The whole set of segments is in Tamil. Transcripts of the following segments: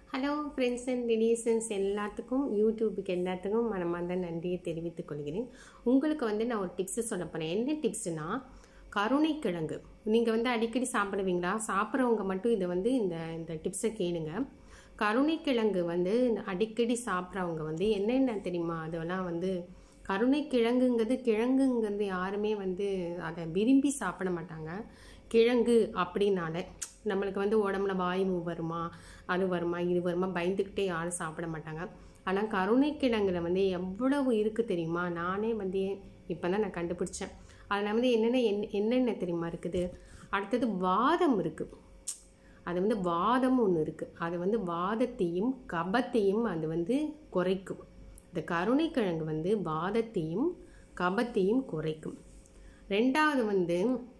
ஹலோ ஃப்ரெண்ட்ஸ் அண்ட் ரிலேஷன்ஸ் எல்லாத்துக்கும் யூடியூபுக்கு எல்லாத்துக்கும் மனமார்ந்த நன்றியை தெரிவித்துக் கொள்கிறேன் உங்களுக்கு வந்து நான் ஒரு டிப்ஸு சொல்ல போகிறேன் என்ன டிப்ஸ்னா கருணைக்கிழங்கு நீங்கள் வந்து அடிக்கடி சாப்பிடுவீங்களா சாப்பிட்றவங்க மட்டும் இதை வந்து இந்த இந்த டிப்ஸை கேளுங்க கருணைக்கிழங்கு வந்து அடிக்கடி சாப்பிட்றவங்க வந்து என்னென்ன தெரியுமா அதெல்லாம் வந்து கருணைக்கிழங்குங்கிறது கிழங்குங்கிறது யாருமே வந்து அதை விரும்பி சாப்பிட மாட்டாங்க கிழங்கு அப்படின்னாலே நம்மளுக்கு வந்து உடம்புல வாயு வருமா அது வருமா இது வருமா பயந்துக்கிட்டே யாரும் சாப்பிட மாட்டாங்க ஆனால் கருணைக்கிழங்குல வந்து எவ்வளவு இருக்குது தெரியுமா நானே வந்து இப்போ தான் நான் கண்டுபிடிச்சேன் அதில் வந்து என்னென்ன என் என்னென்ன தெரியுமா இருக்குது அடுத்தது வாதம் இருக்குது அது வந்து வாதம் ஒன்று இருக்குது அது வந்து வாதத்தையும் கபத்தையும் அது வந்து குறைக்கும் இந்த கருணைக்கிழங்கு வந்து வாதத்தையும் கபத்தையும் குறைக்கும் ரெண்டாவது வந்து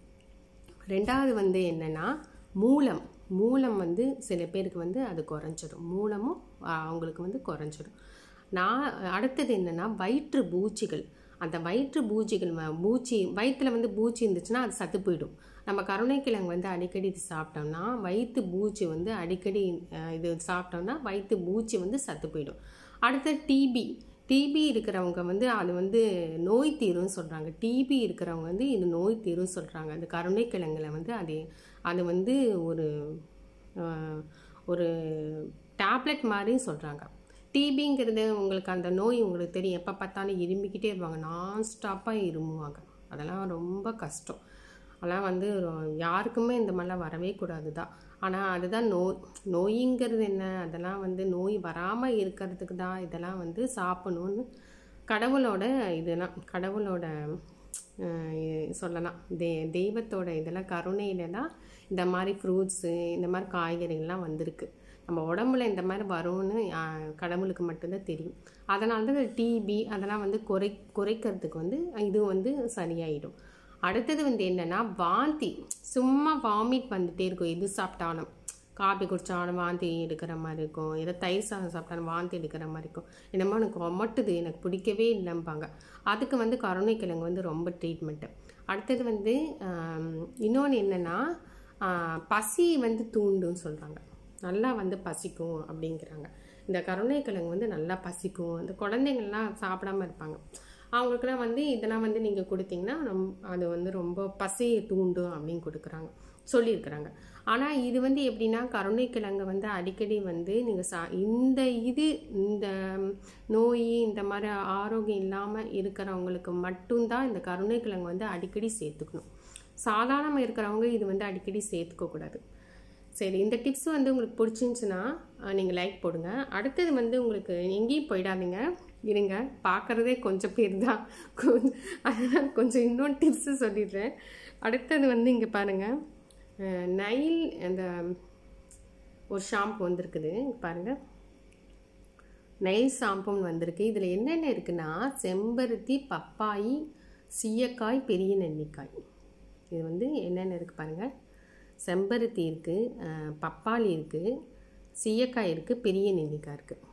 ரெண்டாவது வந்து என்னென்னா மூலம் மூலம் வந்து சில பேருக்கு வந்து அது குறைஞ்சிடும் மூலமும் அவங்களுக்கு வந்து குறைஞ்சிடும் நான் அடுத்தது என்னென்னா வயிற்று பூச்சிகள் அந்த வயிற்று பூச்சிகள் வ- பூச்சி வயிற்றில் வந்து பூச்சி இருந்துச்சுன்னா அது சத்து போயிடும் நம்ம கருணைக்கிழங்கு வந்து அடிக்கடி இது சாப்பிட்டோம்னா வயிற்று பூச்சி வந்து அடிக்கடி அஹ், இது சாப்பிட்டோம்னா வயிற்று பூச்சி வந்து சத்து போயிடும் அடுத்து டிபி டிபி இருக்கிறவங்க வந்து அது வந்து நோய் தீரும்னு சொல்கிறாங்க டிபி இருக்கிறவங்க வந்து இது நோய் தீரும்னு சொல்கிறாங்க அந்த கருணைக்கிழங்குல வந்து அது அது வந்து ஒரு ஆஹ், ஒரு டேப்லெட் மாதிரியும் சொல்கிறாங்க டிபிங்கிறது உங்களுக்கு அந்த நோய் உங்களுக்கு தெரியும் எப்போ பார்த்தாலும் இருமிக்கிட்டே இருப்பாங்க நான் ஸ்டாப்பாக இருமுவாங்க அதெல்லாம் ரொம்ப கஷ்டம் அதெல்லாம் வந்து ரொ- யாருக்குமே இந்த மாதிரிலாம் வரவே கூடாது தான் ஆனால் அதுதான் நோய் நோய்ங்கிறது என்ன அதெல்லாம் வந்து நோய் வராமல் இருக்கிறதுக்கு தான் இதெல்லாம் வந்து சாப்பிடணும்னு கடவுளோட இதெல்லாம் கடவுளோட அஹ், இ- சொல்லலாம் தே தெய்வத்தோட இதெல்லாம் கருணையில தான் இந்த மாதிரி ஃப்ரூட்ஸு இந்த மாதிரி காய்கறிகள்லாம் வந்திருக்கு நம்ம உடம்புல இந்த மாதிரி வரும்னு அஹ், கடவுளுக்கு மட்டும்தான் தெரியும் அதனால தான் டிபி அதெல்லாம் வந்து குறை குறைக்கிறதுக்கு வந்து இது வந்து சரியாயிடும் அடுத்தது வந்து என்னன்னா வாந்தி சும்மா வாமிட் வந்துட்டே இருக்கும் எது சாப்பிட்டாலும் காபி குடிச்சாலும் வாந்தி எடுக்கிற மாதிரி இருக்கும் ஏதோ தயிர் சாதம் சாப்பிட்டாலும் வாந்தி எடுக்கிற மாதிரி இருக்கும் என்னமோ எனக்கு ஒமட்டுது எனக்கு பிடிக்கவே இல்லைம்பாங்க அதுக்கு வந்து கருணைக்கிழங்கு வந்து ரொம்ப ட்ரீட்மெண்ட்டு அடுத்தது வந்து இன்னொன்று என்னென்னா பசி வந்து தூண்டுன்னு சொல்கிறாங்க நல்லா வந்து பசிக்கும் அப்படிங்கிறாங்க இந்த கருணைக்கிழங்கு வந்து நல்லா பசிக்கும் இந்த குழந்தைங்கள்லாம் சாப்பிடாம இருப்பாங்க அவங்களுக்குலாம் வந்து இதெல்லாம் வந்து நீங்கள் கொடுத்தீங்கன்னா ரொம் அது வந்து ரொம்ப பசியை தூண்டும் அப்படின்னு கொடுக்குறாங்க சொல்லியிருக்கிறாங்க ஆனால் இது வந்து எப்படின்னா கருணைக்கிழங்கு வந்து அடிக்கடி வந்து நீங்கள் சா இந்த இது இந்த நோய் இந்த மாதிரி ஆரோக்கியம் இல்லாமல் இருக்கிறவங்களுக்கு மட்டும்தான் இந்த கருணைக்கிழங்கு வந்து அடிக்கடி சேர்த்துக்கணும் சாதாரணமாக இருக்கிறவங்க இது வந்து அடிக்கடி சேர்த்துக்க கூடாது சரி இந்த டிப்ஸ் வந்து உங்களுக்கு பிடிச்சிருந்துச்சுன்னா நீங்கள் லைக் போடுங்க அடுத்தது வந்து உங்களுக்கு எங்கேயும் போயிடாதீங்க இருங்க பார்க்குறதே கொஞ்சம் பேர் தான் கொஞ்சம் அதனால் கொஞ்சம் இன்னொரு டிப்ஸு சொல்லிடுறேன் அடுத்தது வந்து இங்கே பாருங்கள் அஹ், நைல் அந்த ஒரு ஷாம்பு வந்திருக்குது இங்க பாருங்க நெயில் ஷாம்புன்னு வந்திருக்கு இதில் என்னென்ன இருக்குன்னா செம்பருத்தி பப்பாளி சீயக்காய் பெரிய நெல்லிக்காய் இது வந்து என்னென்ன இருக்குது பாருங்கள் செம்பருத்தி இருக்குது பப்பாளி இருக்குது சீயக்காய் இருக்குது பெரிய நெல்லிக்காய் இருக்குது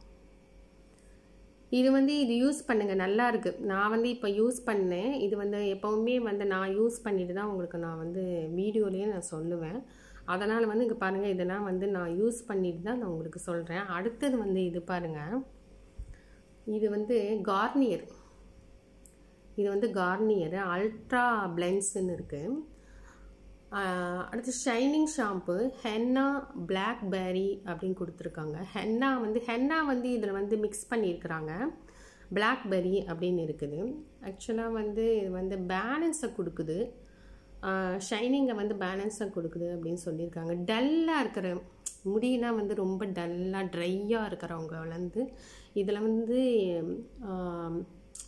இது வந்து இது யூஸ் பண்ணுங்க நல்லா இருக்கு நான் வந்து இப்போ யூஸ் பண்ணேன் இது வந்து எப்போவுமே வந்து நான் யூஸ் பண்ணிட்டு தான் உங்களுக்கு நான் வந்து வீடியோலேயே நான் சொல்லுவேன் அதனால் வந்து இங்கே பாருங்கள் இதெல்லாம் வந்து நான் யூஸ் பண்ணிட்டு தான் நான் உங்களுக்கு சொல்கிறேன் அடுத்தது வந்து இது பாருங்கள் இது வந்து கார்னியர் இது வந்து கார்னியர் அல்ட்ரா பிளென்ஸ்ன்னு இருக்குது ஆஹ் அடுத்து ஷைனிங் ஷாம்பு ஹென்னா பிளாக்பெர்ரி அப்படின்னு கொடுத்துருக்காங்க ஹென்னா வந்து ஹென்னா வந்து இதில் வந்து மிக்ஸ் பண்ணியிருக்கிறாங்க பிளாக்பெர்ரி அப்படின்னு இருக்குது ஆக்சுவலாக வந்து இது வந்து பேலன்ஸை கொடுக்குது ஷைனிங்கை வந்து பேலன்ஸாக கொடுக்குது அப்படின்னு சொல்லியிருக்காங்க டல்லாக இருக்கிற முடியெல்லாம் வந்து ரொம்ப டல்லாக ட்ரையாக இருக்கிறவங்க வந்து இதில் வந்து ஆஹ்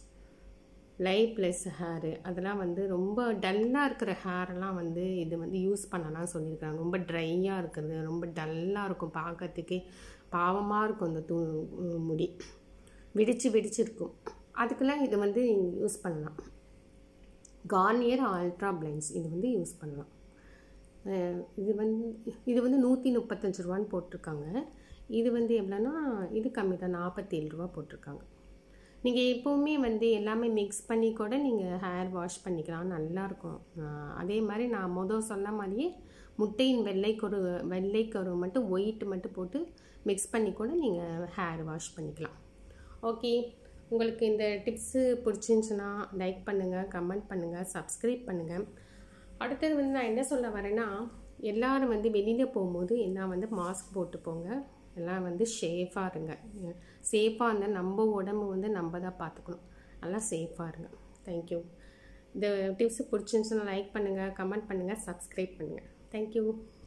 லைப்லெஸ் ஹேரு அதெல்லாம் வந்து ரொம்ப டல்லாக இருக்கிற ஹேரெல்லாம் வந்து இது வந்து யூஸ் பண்ணலாம் சொல்லியிருக்காங்க ரொம்ப ட்ரையாக இருக்கிறது ரொம்ப டல்லாக இருக்கும் பார்க்கறதுக்கே பாவமாக இருக்கும் இந்த தூ முடி வெடிச்சு வெடிச்சிருக்கும் அதுக்கெல்லாம் இது வந்து யூஸ் பண்ணலாம் கார்னியர் அல்ட்ரா பிளைன்ஸ் இது வந்து யூஸ் பண்ணலாம் அஹ் இது வந்து இது வந்து நூற்றி முப்பத்தஞ்சு ரூபான்னு போட்டிருக்காங்க இது வந்து எவ்வளோன்னா இது கம்மி தான் நாற்பத்தேழு ரூபா போட்டிருக்காங்க நீங்கள் எப்போவுமே வந்து எல்லாமே மிக்ஸ் பண்ணி கூட நீங்கள் ஹேர் வாஷ் பண்ணிக்கலாம் நல்லாயிருக்கும் அதே மாதிரி நான் மொதல் சொன்ன மாதிரியே முட்டையின் வெள்ளைக்கரு வெள்ளைக்கரு மட்டும் ஒயிட் மட்டும் போட்டு மிக்ஸ் பண்ணி கூட நீங்கள் ஹேர் வாஷ் பண்ணிக்கலாம் ஓகே உங்களுக்கு இந்த டிப்ஸு பிடிச்சிருந்துச்சுன்னா லைக் பண்ணுங்கள் கமெண்ட் பண்ணுங்கள் சப்ஸ்கிரைப் பண்ணுங்கள் அடுத்தது வந்து நான் என்ன சொல்ல வரேன்னா எல்லாரும் வந்து வெளியில் போகும்போது எல்லாம் வந்து மாஸ்க் போட்டு போங்க எல்லாம் வந்து சேஃபாக இருங்க சேஃபாக இருந்தால் நம்ம உடம்பு வந்து நம்ம தான் பார்த்துக்கணும் நல்லா சேஃபாக இருங்க தேங்க்யூ இந்த டிப்ஸு பிடிச்சிருந்துச்சுன்னா லைக் பண்ணுங்கள் கமெண்ட் பண்ணுங்கள் சப்ஸ்கிரைப் பண்ணுங்கள் தேங்க்யூ